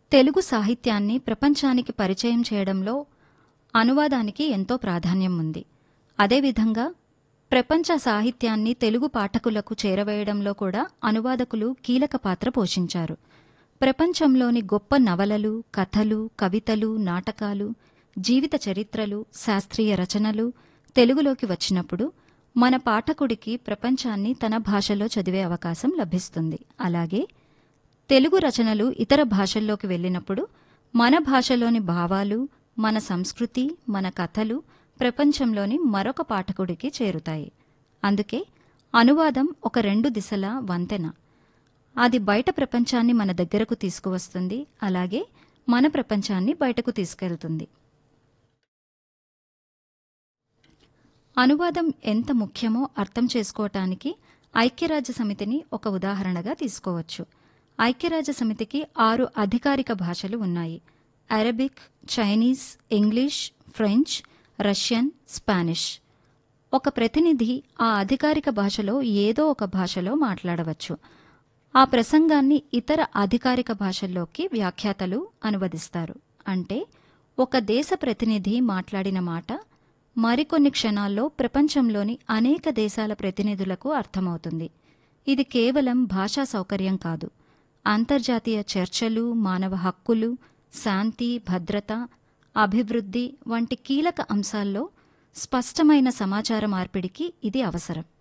తెలుగు సాహిత్యాన్ని ప్రపంచానికి పరిచయం చేయడంలో అనువాదానికి ఎంతో ప్రాధాన్యం ఉంది అదేవిధంగా ప్రపంచ సాహిత్యాన్ని తెలుగు పాఠకులకు చేరవేయడంలో కూడా అనువాదకులు కీలక పాత్ర పోషించారు ప్రపంచంలోని గొప్ప నవలలు కథలు కవితలు నాటకాలు జీవిత చరిత్రలు శాస్త్రీయ రచనలు తెలుగులోకి వచ్చినప్పుడు మన పాఠకుడికి ప్రపంచాన్ని తన భాషలో చదివే అవకాశం లభిస్తుంది అలాగే తెలుగు రచనలు ఇతర భాషల్లోకి వెళ్ళినప్పుడు మన భాషలోని భావాలు మన సంస్కృతి మన కథలు ప్రపంచంలోని మరొక పాఠకుడికి చేరుతాయి అందుకే అనువాదం ఒక రెండు దిశల వంతెన అది బయట ప్రపంచాన్ని మన దగ్గరకు తీసుకువస్తుంది అలాగే మన ప్రపంచాన్ని బయటకు తీసుకెళ్తుంది అనువాదం ఎంత ముఖ్యమో అర్థం చేసుకోవటానికి ఐక్యరాజ్య సమితిని ఒక ఉదాహరణగా తీసుకోవచ్చు ఐక్యరాజ్య సమితికి ఆరు అధికారిక భాషలు ఉన్నాయి Arabic Chinese English French Russian Spanish ఒక ప్రతినిధి ఆ అధికారిక భాషలో ఏదో ఒక భాషలో మాట్లాడవచ్చు ఆ ప్రసంగాన్ని ఇతర అధికారిక భాషల్లోకి వ్యాఖ్యాతలు అనువదిస్తారు అంటే ఒక దేశ ప్రతినిధి మాట్లాడిన మాట మరికొన్ని క్షణాల్లో ప్రపంచంలోని అనేక దేశాల ప్రతినిధులకు అర్థమవుతుంది ఇది కేవలం భాషా సౌకర్యం కాదు అంతర్జాతీయ చర్చలు మానవ హక్కులు శాంతి భద్రత అభివృద్ధి వంటి కీలక అంశాల్లో స్పష్టమైన సమాచార మార్పిడికి ఇది అవసరం